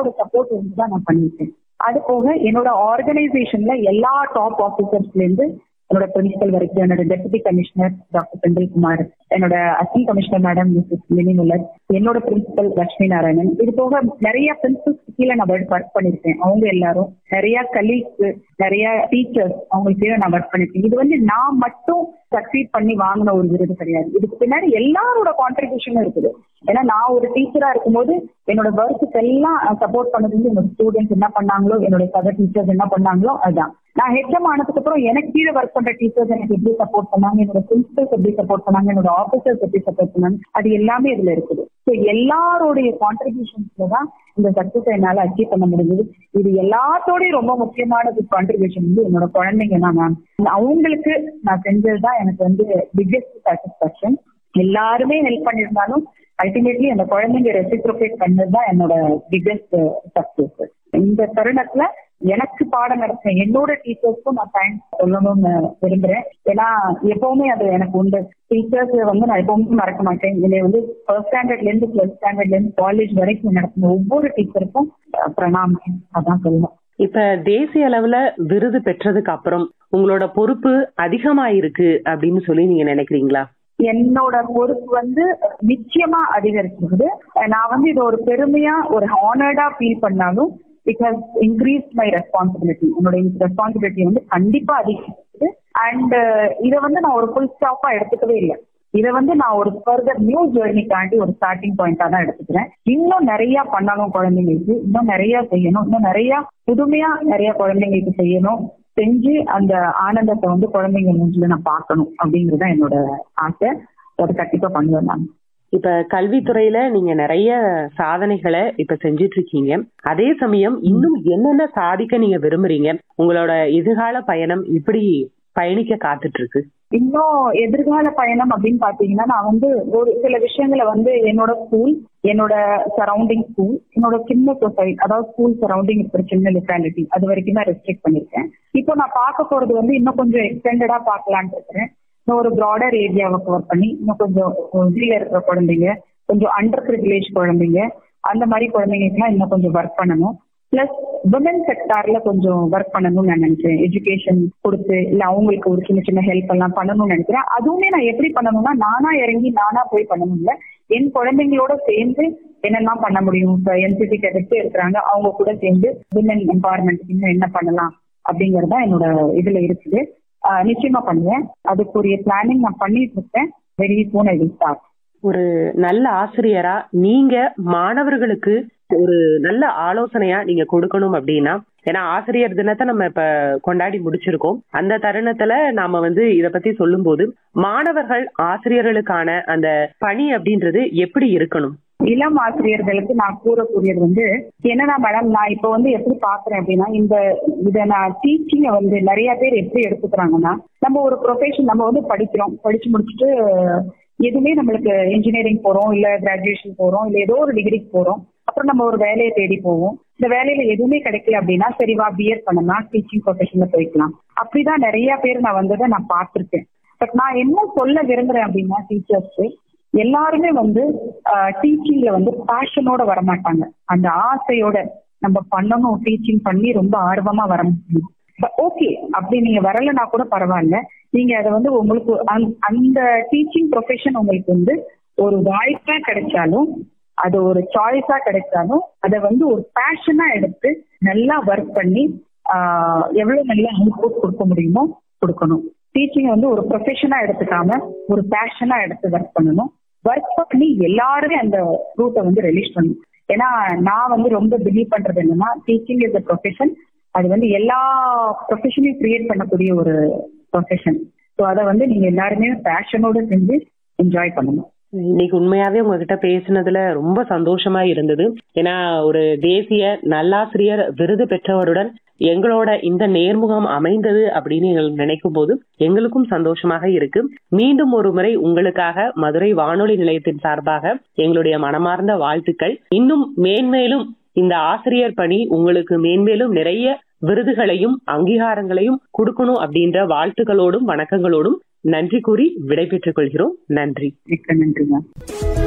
எல்லாரோட சப்போர்ட் இருந்து தான் நான் பண்ணியிருக்கேன் அது போக என்னோட ஆர்கனைசேஷன்ல எல்லா டாப் ஆபீசர்ஸ்ல இருந்து என்னோட பிரின்சிபல் வரைக்கும் என்னோட டெபுட்டி கமிஷனர் டாக்டர் செந்தில்குமார் என்னோட அசிஸ்டன்ட் கமிஷனர் மேடம் மிஸ்ஸஸ் மினிமுலர் என்னோட பிரின்சிபல் லட்சுமி நாராயணன் இது போக நிறைய பிரின்சிபல்ஸ் கீழே நான் ஒர்க் பண்ணிருக்கேன் அவங்க எல்லாரும் நிறைய கலீக்ஸ் நிறைய டீச்சர்ஸ் அவங்களுக்கு கீழே நான் ஒர்க் பண்ணிருக்கேன் இது வந்து நான் மட்டும் சக்சீட் பண்ணி வாங்கின ஒரு விருது கிடையாது இதுக்கு பின்னாடி எல்லாரோட கான்ட்ரிபியூஷனும் இருக்குது ஏன்னா நான் ஒரு டீச்சரா இருக்கும்போது என்னோட ஒர்க்குக்கு எல்லாம் சப்போர்ட் பண்ணது வந்து என்னோட ஸ்டூடெண்ட்ஸ் என்ன பண்ணாங்களோ என்னோட சக டீச்சர்ஸ் என்ன பண்ணாங்களோ அதுதான் நான் ஹெச்எம் ஆனதுக்கு அப்புறம் எனக்கு கீழே ஒர்க் பண்ற டீச்சர்ஸ் எனக்கு எப்படி சப்போர்ட் பண்ணாங்க என்னோட பிரின்சிபல்ஸ் எப்படி சப்போர்ட் பண்ணாங்க என்னோட ஆபீசர்ஸ் எப்படி சப்போர்ட் பண்ணாங்க அது எல்லாமே இதுல இருக்குது ஸோ எல்லாருடைய கான்ட்ரிபியூஷன்ஸ்ல தான் இந்த சக்சஸ் என்னால அச்சீவ் பண்ண முடிஞ்சது இது எல்லாத்தோடய ரொம்ப முக்கியமானது கான்ட்ரிபியூஷன் வந்து என்னோட குழந்தைங்க தான் மேம் அவங்களுக்கு நான் செஞ்சதுதான் எனக்கு வந்து பிக்கெஸ்ட் சாட்டிஸ்பாக்சன் எல்லாருமே ஹெல்ப் பண்ணியிருந்தாலும் அல்டிமேட்லி அந்த குழந்தைங்க ரெசிப்ரோகேட் பண்ணதுதான் என்னோட பிக்கெஸ்ட் சக்சஸ் இந்த தருணத்துல எனக்கு பாடம் நடத்தின என்னோட டீச்சர்ஸ்க்கும் நான் தேங்க்ஸ் சொல்லணும்னு விரும்புறேன் ஏன்னா எப்பவுமே அது எனக்கு உண்டு டீச்சர்ஸ் வந்து நான் எப்பவுமே மறக்க மாட்டேன் என்னை வந்து ஃபர்ஸ்ட் ஸ்டாண்டர்ட்ல இருந்து டுவெல்த் ஸ்டாண்டர்ட்ல இருந்து காலேஜ் வரைக்கும் நடத்தின ஒவ்வொரு டீச்சருக்கும் பிரணாமம் அதான் சொல்லுவேன் இப்ப தேசிய அளவுல விருது பெற்றதுக்கு அப்புறம் உங்களோட பொறுப்பு அதிகமா இருக்கு அப்படின்னு சொல்லி நீங்க நினைக்கிறீங்களா என்னோட பொறுப்பு வந்து நிச்சயமா அதிகரிச்சிருக்குது நான் வந்து இது ஒரு பெருமையா ஒரு ஹானர்டா ஃபீல் பண்ணாலும் பிகாஸ் இன்க்ரீஸ் மை ரெஸ்பான்சிபிலிட்டி என்னோட ரெஸ்பான்சிபிலிட்டி வந்து கண்டிப்பா அதிகரிக்குது அண்ட் இதை வந்து நான் ஒரு ஃபுல் ஸ்டாப்பா எடுத்துக்கவே இல்லை இதை வந்து நான் ஒரு ஃபர்தர் நியூ ஜேர்னிக்காண்டி ஒரு ஸ்டார்டிங் பாயிண்டா தான் எடுத்துக்கிறேன் இன்னும் நிறைய பண்ணணும் குழந்தைங்களுக்கு இன்னும் நிறைய செய்யணும் இன்னும் நிறைய புதுமையா நிறைய குழந்தைங்களுக்கு செய்யணும் செஞ்சு அந்த ஆனந்தத்தை வந்து குழந்தைங்க மூஞ்சில நான் பார்க்கணும் அப்படிங்கிறது தான் என்னோட ஆசை அதை கண்டிப்பா பண்ணுவேன் நான் இப்ப கல்வித்துறையில நீங்க நிறைய சாதனைகளை இப்ப செஞ்சிட்டு இருக்கீங்க அதே சமயம் இன்னும் என்னென்ன சாதிக்க நீங்க விரும்புறீங்க உங்களோட எதிர்கால பயணம் இப்படி பயணிக்க காத்துட்டு இருக்கு இன்னும் எதிர்கால பயணம் அப்படின்னு பாத்தீங்கன்னா நான் வந்து ஒரு சில விஷயங்களை வந்து என்னோட ஸ்கூல் என்னோட சரௌண்டிங் ஸ்கூல் என்னோட சின்ன சொசைட்டி அதாவது ஸ்கூல் சரௌண்டிங் இருக்கிற சின்ன லொக்காலிட்டி அது வரைக்கும் தான் ரெஸ்ட்ரிக்ட் பண்ணிருக்கேன் இப்போ நான் பார்க்க போறது வந்து இன்னும் கொஞ்சம் எக்ஸ்டெண்டடா பார்க்கலான்னு இருக்கிறேன் இன்னும் ஒரு ப்ராடர் ஏரியாவை கவர் பண்ணி இன்னும் கொஞ்சம் இதுல இருக்கிற குழந்தைங்க கொஞ்சம் அண்டர் ப்ரிவிலேஜ் குழந்தைங்க அந்த மாதிரி குழந்தைங்களுக்குலாம் இன்னும் கொஞ்சம் ஒர்க் பண்ணணும் பிளஸ் விமன் செக்டார்ல கொஞ்சம் ஒர்க் பண்ணணும்னு நான் நினைக்கிறேன் எஜுகேஷன் கொடுத்து இல்ல அவங்களுக்கு ஒரு சின்ன சின்ன ஹெல்ப் எல்லாம் பண்ணணும்னு நினைக்கிறேன் அதுவுமே நான் எப்படி பண்ணணும்னா நானா இறங்கி நானா போய் பண்ணணும் இல்ல என் குழந்தைங்களோட சேர்ந்து என்னெல்லாம் பண்ண முடியும் இப்போ என்சிசி கேடட்ஸ் இருக்கிறாங்க அவங்க கூட சேர்ந்து விமன் எம்பவர்மெண்ட் இன்னும் என்ன பண்ணலாம் அப்படிங்கறது தான் என்னோட இதுல இருக்குது நிச்சயமா பண்ணுவேன் அதுக்குரிய பிளானிங் நான் பண்ணிட்டு இருக்கேன் very soon I will start ஒரு நல்ல ஆசிரியரா நீங்க மாணவர்களுக்கு ஒரு நல்ல ஆலோசனையா நீங்க கொடுக்கணும் அப்படின்னா ஏன்னா ஆசிரியர் தினத்தை நம்ம இப்ப கொண்டாடி முடிச்சிருக்கோம் அந்த தருணத்துல நாம வந்து இத பத்தி சொல்லும் போது மாணவர்கள் ஆசிரியர்களுக்கான அந்த பணி அப்படின்றது எப்படி இருக்கணும் இளம் ஆசிரியர்களுக்கு நான் கூறக்கூடியது வந்து என்னன்னா மேடம் நான் இப்ப வந்து எப்படி பாக்குறேன் அப்படின்னா இந்த இத நான் டீச்சிங்க வந்து நிறைய பேர் எப்படி எடுத்துக்கிறாங்கன்னா நம்ம ஒரு ப்ரொஃபஷன் நம்ம வந்து படிக்கிறோம் படிச்சு முடிச்சுட்டு எதுவுமே நம்மளுக்கு இன்ஜினியரிங் போறோம் இல்ல கிராஜுவேஷன் போறோம் இல்ல ஏதோ ஒரு டிகிரிக்கு போறோம் அப்புறம் நம்ம ஒரு வேலையை தேடி போவோம் இந்த வேலையில எதுவுமே கிடைக்கல அப்படின்னா சரிவா பிஎட் பண்ணலாம் டீச்சிங் ப்ரொஃபஷன்ல போய்க்கலாம் அப்படிதான் நிறைய பேர் நான் வந்ததை நான் பார்த்திருக்கேன் பட் நான் என்ன சொல்ல விரும்புறேன் அப்படின்னா டீச்சர்ஸ்க்கு எல்லாருமே வந்து டீச்சிங்ல வந்து பேஷனோட வரமாட்டாங்க அந்த ஆசையோட நம்ம பண்ணணும் டீச்சிங் பண்ணி ரொம்ப ஆர்வமா வர முடியும் ஓகே அப்படி நீங்க வரலன்னா கூட பரவாயில்ல நீங்க அதை வந்து உங்களுக்கு அந்த டீச்சிங் ப்ரொஃபஷன் உங்களுக்கு வந்து ஒரு வாய்ப்பா கிடைச்சாலும் அது ஒரு சாய்ஸா கிடைச்சாலும் அதை வந்து ஒரு பேஷனா எடுத்து நல்லா ஒர்க் பண்ணி எவ்வளவு நல்ல அவுட்புட் கொடுக்க முடியுமோ கொடுக்கணும் டீச்சிங் வந்து ஒரு ப்ரொஃபஷனா எடுத்துக்காம ஒரு பேஷனா எடுத்து ஒர்க் பண்ணணும் ஒர்க் பண்ணி எல்லாருமே அந்த ரூட்டை வந்து ரிலீஸ் பண்ணணும் ஏன்னா நான் வந்து ரொம்ப பிலீவ் பண்றது என்னன்னா டீச்சிங் இஸ் அ ப்ரொஃபஷன் அது வந்து எல்லா ப்ரொஃபஷனையும் கிரியேட் பண்ணக்கூடிய ஒரு ப்ரொஃபஷன் ஸோ அதை வந்து நீங்க எல்லாருமே பேஷனோட செஞ்சு என்ஜாய் பண்ணணும் இன்னைக்கு உண்மையாவே உங்ககிட்ட பேசினதுல ரொம்ப சந்தோஷமா இருந்தது ஏன்னா ஒரு தேசிய நல்லாசிரியர் விருது பெற்றவருடன் எங்களோட இந்த நேர்முகம் அமைந்தது அப்படின்னு எங்களுக்கு நினைக்கும் போது எங்களுக்கும் சந்தோஷமாக இருக்கு மீண்டும் ஒரு முறை உங்களுக்காக மதுரை வானொலி நிலையத்தின் சார்பாக எங்களுடைய மனமார்ந்த வாழ்த்துக்கள் இன்னும் மேன்மேலும் இந்த ஆசிரியர் பணி உங்களுக்கு மேன்மேலும் நிறைய விருதுகளையும் அங்கீகாரங்களையும் கொடுக்கணும் அப்படின்ற வாழ்த்துக்களோடும் வணக்கங்களோடும் நன்றி கூறி விடை பெற்றுக் கொள்கிறோம் நன்றி மிக்க நன்றி மேம்